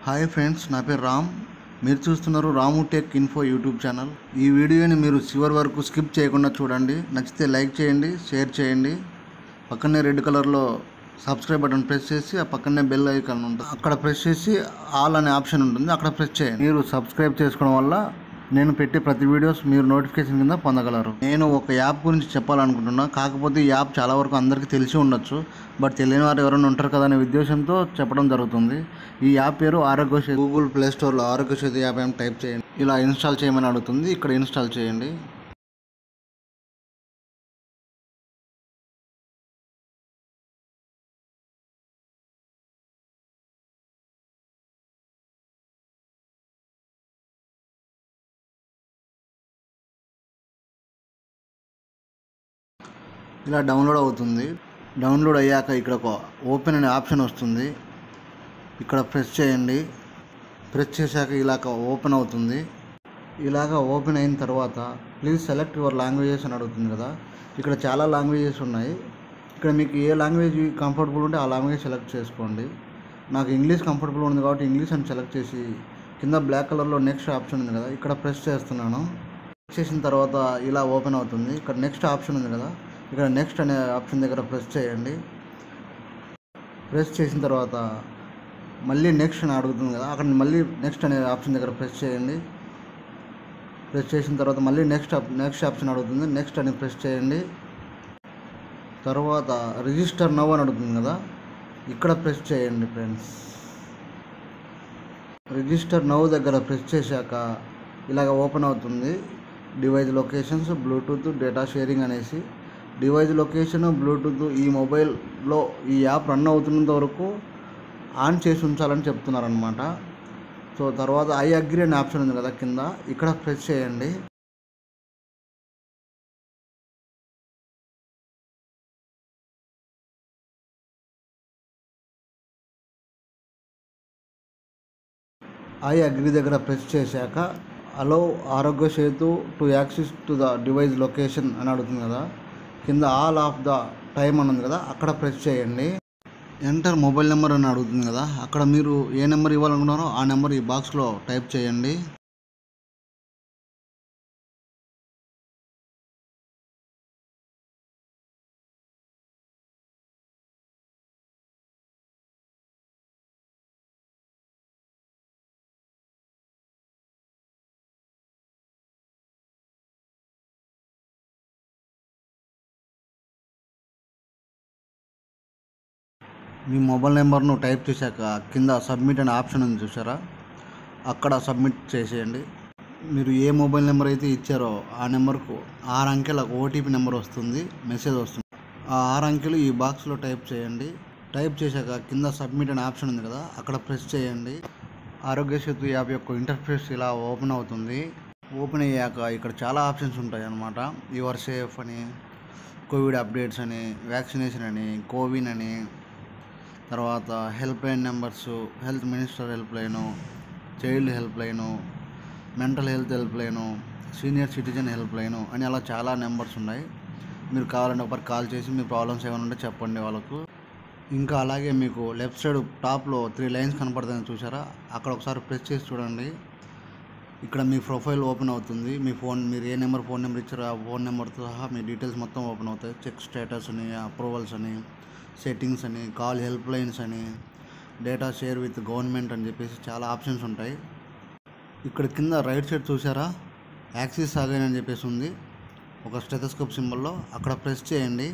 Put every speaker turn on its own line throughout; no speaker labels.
hi friends నా పేరు రామ్ మీరు చూస్తున్నారు Ramu tech info YouTube channel ఈ వీడియోని మీరు చివరి వరకు స్కిప్ చేయకుండా చూడండి నచ్చితే లైక్ చేయండి షేర్ చేయండి పక్కనే రెడ్ కలర్లో సబ్స్క్రైబ్ బటన్ ప్రెస్ చేసి ఆ పక్కనే బెల్ ఐకాన్ ఉంటుంది అక్కడ ప్రెస్ చేసి ఆల్ అనే ఆప్షన్ ఉంటుంది అక్కడ ప్రెస్ చేయండి మీరు సబ్స్క్రైబ్ చేసుకోవడం వల్ల నేను పెట్టే ప్రతి వీడియోస్ మీరు నోటిఫికేషన్ కింద పొందగలరు నేను ఒక యాప్ గురించి చెప్పాలనుకుంటున్నా కాకపోతే ఈ యాప్ చాలా వరకు అందరికీ తెలిసి ఉండొచ్చు బట్ తెలియని వారు ఎవరైనా ఉంటారు కదా అనే ఉద్దేశంతో చెప్పడం జరుగుతుంది ఈ యాప్ పేరు ఆరోగ్య సేతు గూగుల్ ప్లే స్టోర్లో ఆరోగ్య సేతు యాప్ ఏం టైప్ చేయండి ఇలా ఇన్స్టాల్ చేయమని అడుగుతుంది ఇక్కడ ఇన్స్టాల్ చేయండి ఇలా డౌన్లోడ్ అవుతుంది డౌన్లోడ్ అయ్యాక ఇక్కడ ఒక ఓపెన్ అనే ఆప్షన్ వస్తుంది ఇక్కడ ప్రెస్ చేయండి ప్రెస్ చేశాక ఇలాగ ఓపెన్ అవుతుంది ఇలాగ ఓపెన్ అయిన తర్వాత ప్లీజ్ సెలెక్ట్ యువర్ లాంగ్వేజెస్ అని అడుగుతుంది కదా ఇక్కడ చాలా లాంగ్వేజెస్ ఉన్నాయి ఇక్కడ మీకు ఏ లాంగ్వేజ్ కంఫర్టబుల్ ఉంటే ఆ లాంగ్వేజ్ సెలెక్ట్ చేసుకోండి నాకు ఇంగ్లీష్ కంఫర్టబుల్ ఉంది కాబట్టి ఇంగ్లీష్ అని సెలెక్ట్ చేసి కింద బ్లాక్ కలర్లో నెక్స్ట్ ఆప్షన్ ఉంది కదా ఇక్కడ ప్రెస్ చేస్తున్నాను ప్రెస్ చేసిన తర్వాత ఇలా ఓపెన్ అవుతుంది ఇక్కడ నెక్స్ట్ ఆప్షన్ ఉంది కదా ఇక్కడ నెక్స్ట్ అనే ఆప్షన్ దగ్గర ప్రెస్ చేయండి ప్రెస్ చేసిన తర్వాత మళ్ళీ నెక్స్ట్ అని అడుగుతుంది కదా అక్కడ మళ్ళీ నెక్స్ట్ అనే ఆప్షన్ దగ్గర ప్రెస్ చేయండి ప్రెస్ చేసిన తర్వాత మళ్ళీ నెక్స్ట్ ఆప్ నెక్స్ట్ ఆప్షన్ అడుగుతుంది నెక్స్ట్ అని ప్రెస్ చేయండి తర్వాత రిజిస్టర్ నవ్ అని అడుగుతుంది కదా ఇక్కడ ప్రెస్ చేయండి ఫ్రెండ్స్ రిజిస్టర్ నవ్ దగ్గర ప్రెస్ చేశాక ఇలాగ ఓపెన్ అవుతుంది device locations Bluetooth data sharing అనేసి డివైస్ లొకేషన్ బ్లూటూత్ ఈ మొబైల్లో ఈ యాప్ రన్ అవుతున్నంత వరకు ఆన్ చేసి ఉంచాలని చెప్తున్నారనమాట సో తర్వాత ఐ అగ్రి అనే ఆప్షన్ ఉంది కదా కింద ఇక్కడ ప్రెస్ చేయండి ఐ అగ్రి దగ్గర ప్రెస్ చేశాక allow Aarogya Setu to access to the device location అని అడుగుతుంది కదా కింద ఆల్ ఆఫ్ ద టైం అని ఉంది కదా అక్కడ ప్రెస్ చేయండి ఎంటర్ మొబైల్ నెంబర్ అని అడుగుతుంది కదా అక్కడ మీరు ఏ నెంబర్ ఇవ్వాలనుకున్నారో ఆ నెంబర్ ఈ బాక్స్లో టైప్ చేయండి మీ మొబైల్ నెంబర్ను టైప్ చేశాక కింద సబ్మిట్ అనే ఆప్షన్ ఉంది చూసారా అక్కడ సబ్మిట్ చేసేయండి మీరు ఏ మొబైల్ నెంబర్ అయితే ఇచ్చారో ఆ నెంబర్కు ఆరు అంకెల ఓటీపీ నెంబర్ వస్తుంది మెసేజ్ వస్తుంది ఆ ఆరు అంకెలు ఈ బాక్స్లో టైప్ చేయండి టైప్ చేశాక కింద సబ్మిట్ అనే ఆప్షన్ ఉంది కదా అక్కడ ప్రెస్ చేయండి ఆరోగ్య సేతు యాప్ యొక్క ఇంటర్ఫేస్ ఇలా ఓపెన్ అవుతుంది ఓపెన్ అయ్యాక ఇక్కడ చాలా ఆప్షన్స్ ఉంటాయి అన్నమాట యువర్ సేఫ్ అని కోవిడ్ అప్డేట్స్ అని వ్యాక్సినేషన్ అని కోవిన్ అని తర్వాత help line numbers health minister help line child help line mental health help line senior citizen help line అని అలా చాలా నెంబర్స్ ఉన్నాయి మీరు కావాలంటే ఒకసారి కాల్ చేసి మీ ప్రాబ్లమ్స్ ఏమైనా ఉంటే చెప్పండి వాళ్ళకు ఇంకా అలాగే మీకు లెఫ్ట్ సైడ్ టాప్లో త్రీ లైన్స్ కనపడుతుంది చూసారా అక్కడ ఒకసారి ప్రెస్ చేసి చూడండి ఇక్కడ మీ ప్రొఫైల్ ఓపెన్ అవుతుంది మీ ఫోన్ మీరు ఏ నెంబర్ ఫోన్ నెంబర్ ఇచ్చారో ఆ ఫోన్ నెంబర్తో సహా మీ డీటెయిల్స్ మొత్తం ఓపెన్ అవుతాయి చెక్ స్టేటస్ అని అప్రూవల్స్ అని సెట్టింగ్స్ అని కాల్ హెల్ప్ లైన్స్ అని డేటా షేర్ విత్ గవర్నమెంట్ అని చెప్పేసి చాలా ఆప్షన్స్ ఉంటాయి ఇక్కడ కింద రైట్ సైడ్ చూసారా యాక్సిస్ సాగైన్ అని చెప్పేసి ఉంది ఒక స్టెథోస్కోప్ సింబల్లో అక్కడ ప్రెస్ చేయండి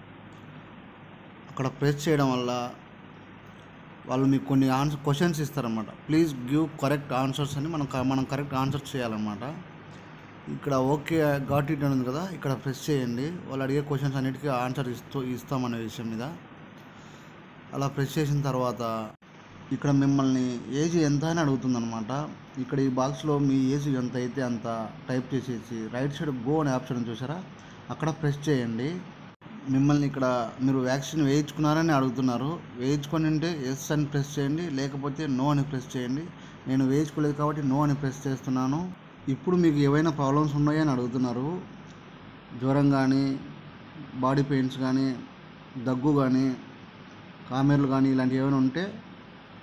అక్కడ ప్రెస్ చేయడం వల్ల వాళ్ళు మీకు కొన్ని ఆన్సర్ క్వశ్చన్స్ ఇస్తారన్నమాట ప్లీజ్ గివ్ కరెక్ట్ ఆన్సర్స్ అని మనం క- మనం కరెక్ట్ ఆన్సర్స్ చేయాలన్నమాట ఇక్కడ ఓకే గాట్ ఇట్ అని ఉంది కదా ఇక్కడ ప్రెస్ చేయండి వాళ్ళు అడిగే క్వశ్చన్స్ అన్నిటికీ ఆన్సర్ ఇస్తూ ఇస్తామనే విషయం మీద అలా ప్రెస్ చేసిన తర్వాత ఇక్కడ మిమ్మల్ని ఏజ్ ఎంత అని అడుగుతుందన్నమాట ఇక్కడ ఈ బాక్స్లో మీ ఏజ్ ఎంత అయితే అంత టైప్ చేసేసి రైట్ సైడ్ గో అనే ఆప్షన్ చూసారా అక్కడ ప్రెస్ చేయండి మిమ్మల్ని ఇక్కడ మీరు వ్యాక్సిన్ వేయించుకున్నారని అడుగుతున్నారు వేయించుకొని ఉంటే ఎస్ అని ప్రెస్ చేయండి లేకపోతే నో అని ప్రెస్ చేయండి నేను వేయించుకోలేదు కాబట్టి నో అని ప్రెస్ చేస్తున్నాను ఇప్పుడు మీకు ఏవైనా ప్రాబ్లమ్స్ ఉన్నాయని అడుగుతున్నారు జ్వరం కానీ బాడీ పెయిన్స్ కానీ దగ్గు కానీ కామెర్లు కానీ ఇలాంటివి ఏమైనా ఉంటే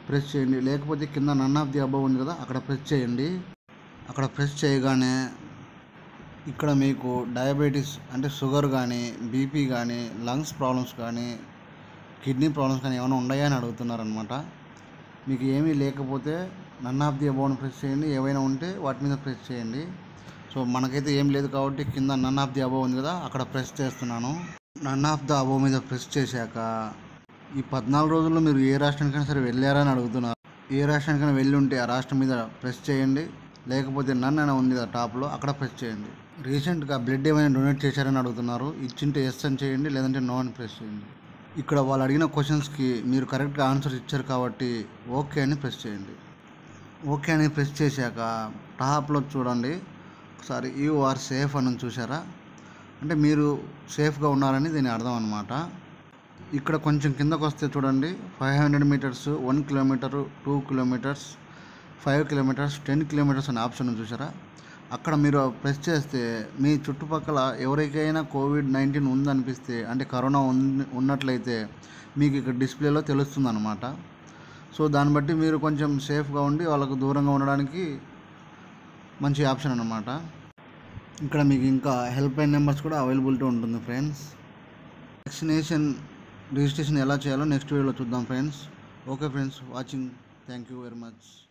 ప్రెస్ చేయండి లేకపోతే కింద నన్ ఆఫ్ ది అబవ్ ఉంది కదా అక్కడ ప్రెస్ చేయండి అక్కడ ప్రెస్ చేయగానే ఇక్కడ మీకు డయాబెటీస్ అంటే షుగర్ కానీ బీపీ కానీ లంగ్స్ ప్రాబ్లమ్స్ కానీ కిడ్నీ ప్రాబ్లమ్స్ కానీ ఏమైనా ఉన్నాయా అని అడుగుతున్నారనమాట మీకు ఏమీ లేకపోతే నన్ ఆఫ్ ది అబౌవ్ని ప్రెస్ చేయండి ఏవైనా ఉంటే వాటి మీద ప్రెస్ చేయండి సో మనకైతే ఏం లేదు కాబట్టి కింద నన్ ఆఫ్ ది అబౌవ్ ఉంది కదా అక్కడ ప్రెస్ చేస్తున్నాను నన్ ఆఫ్ ద అబౌవ్ మీద ప్రెస్ చేశాక ఈ పద్నాలుగు రోజుల్లో మీరు ఏ రాష్ట్రానికైనా సరే వెళ్ళారని అడుగుతున్నారు ఏ రాష్ట్రానికైనా వెళ్ళి ఉంటే ఆ రాష్ట్రం మీద ప్రెస్ చేయండి లేకపోతే నన్ అని ఉంది కదా టాప్లో అక్కడ ప్రెస్ చేయండి రీసెంట్గా బ్లడ్ ఏమైనా డొనేట్ చేశారని అడుగుతున్నారు ఇచ్చింటే ఎస్ అని చేయండి లేదంటే నో అని ప్రెస్ చేయండి ఇక్కడ వాళ్ళు అడిగిన క్వశ్చన్స్కి మీరు కరెక్ట్గా ఆన్సర్ ఇచ్చారు కాబట్టి ఓకే అని ప్రెస్ చేయండి ఓకే అని ప్రెస్ చేశాక టాప్లో చూడండి ఒకసారి యూ ఆర్ సేఫ్ అని చూసారా అంటే మీరు సేఫ్గా ఉన్నారని దీని అర్థం అనమాట ఇక్కడ కొంచెం కిందకు వస్తే చూడండి five hundred metres one kilometre two kilometres five kilometres ten kilometres అనే ఆప్షన్ ఉంది చూసారా అక్కడ మీరు ప్రెస్ చేస్తే మీ చుట్టుపక్కల ఎవరికైనా కోవిడ్ నైన్టీన్ ఉందనిపిస్తే అంటే కరోనా ఉంది ఉన్నట్లయితే మీకు ఇక్కడ డిస్ప్లేలో తెలుస్తుంది అనమాట సో దాన్ని బట్టి మీరు కొంచెం సేఫ్గా ఉండి వాళ్ళకు దూరంగా ఉండడానికి మంచి ఆప్షన్ అనమాట ఇక్కడ మీకు ఇంకా హెల్ప్ లైన్ నెంబర్స్ కూడా అవైలబిలిటీ ఉంటుంది ఫ్రెండ్స్ వ్యాక్సినేషన్ రిజిస్ట్రేషన్ ఎలా చేయాలో నెక్స్ట్ వీడియోలో చూద్దాం friends okay friends watching thank you very much